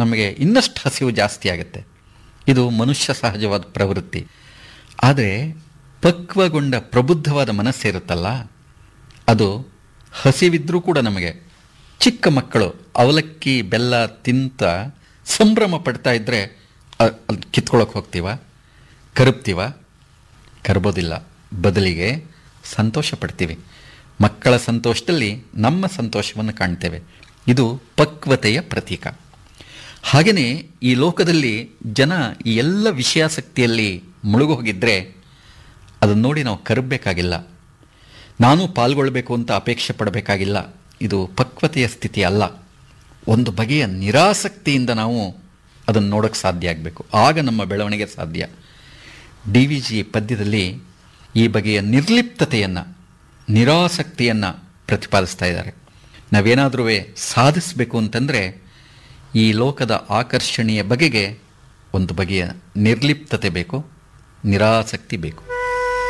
ನಮಗೆ ಇನ್ನಷ್ಟು ಹಸಿವು ಜಾಸ್ತಿ ಆಗುತ್ತೆ ಇದು ಮನುಷ್ಯ ಸಹಜವಾದ ಪ್ರವೃತ್ತಿ ಆದರೆ ಪಕ್ವಗೊಂಡ ಪ್ರಬುದ್ಧವಾದ ಮನಸ್ಸಿರುತ್ತಲ್ಲ ಅದು ಹಸಿವಿದ್ರೂ ಕೂಡ ನಮಗೆ ಚಿಕ್ಕ ಮಕ್ಕಳು ಅವಲಕ್ಕಿ ಬೆಲ್ಲ ತಿಂತ ಸಂಭ್ರಮ ಪಡ್ತಾ ಇದ್ದರೆ ಅಲ್ಲಿ ಕಿತ್ಕೊಳ್ಳೋಕೆ ಹೋಗ್ತೀವ ಕರುಬ್ತೀವ ಕರ್ಬೋದಿಲ್ಲ ಬದಲಿಗೆ ಸಂತೋಷ ಪಡ್ತೀವಿ ಮಕ್ಕಳ ಸಂತೋಷದಲ್ಲಿ ನಮ್ಮ ಸಂತೋಷವನ್ನು ಕಾಣ್ತೇವೆ ಇದು ಪಕ್ವತೆಯ ಪ್ರತೀಕ ಹಾಗೆಯೇ ಈ ಲೋಕದಲ್ಲಿ ಜನ ಈ ಎಲ್ಲ ವಿಷಯಾಸಕ್ತಿಯಲ್ಲಿ ಮುಳುಗೋಗಿದ್ದರೆ ಅದನ್ನು ನೋಡಿ ನಾವು ಕರಬೇಕಾಗಿಲ್ಲ ನಾನು ಪಾಲ್ಗೊಳ್ಬೇಕು ಅಂತ ಅಪೇಕ್ಷೆ ಪಡಬೇಕಾಗಿಲ್ಲ ಇದು ಪಕ್ವತೆಯ ಸ್ಥಿತಿ ಅಲ್ಲ ಒಂದು ಬಗೆಯ ನಿರಾಸಕ್ತಿಯಿಂದ ನಾವು ಅದನ್ನು ನೋಡೋಕ್ಕೆ ಸಾಧ್ಯ ಆಗಬೇಕು ಆಗ ನಮ್ಮ ಬೆಳವಣಿಗೆ ಸಾಧ್ಯ ಡಿ ವಿ ಜಿ ಪದ್ಯದಲ್ಲಿ ಈ ಬಗೆಯ ನಿರ್ಲಿಪ್ತತೆಯನ್ನು ನಿರಾಸಕ್ತಿಯನ್ನು ಪ್ರತಿಪಾದಿಸ್ತಾ ಇದ್ದಾರೆ ನಾವೇನಾದರೂ ಸಾಧಿಸಬೇಕು ಅಂತಂದರೆ ಈ ಲೋಕದ ಆಕರ್ಷಣೆಯ ಬಗೆಗೆ ಒಂದು ಬಗೆಯ ನಿರ್ಲಿಪ್ತತೆ ಬೇಕು ನಿರಾಸಕ್ತಿ ಬೇಕು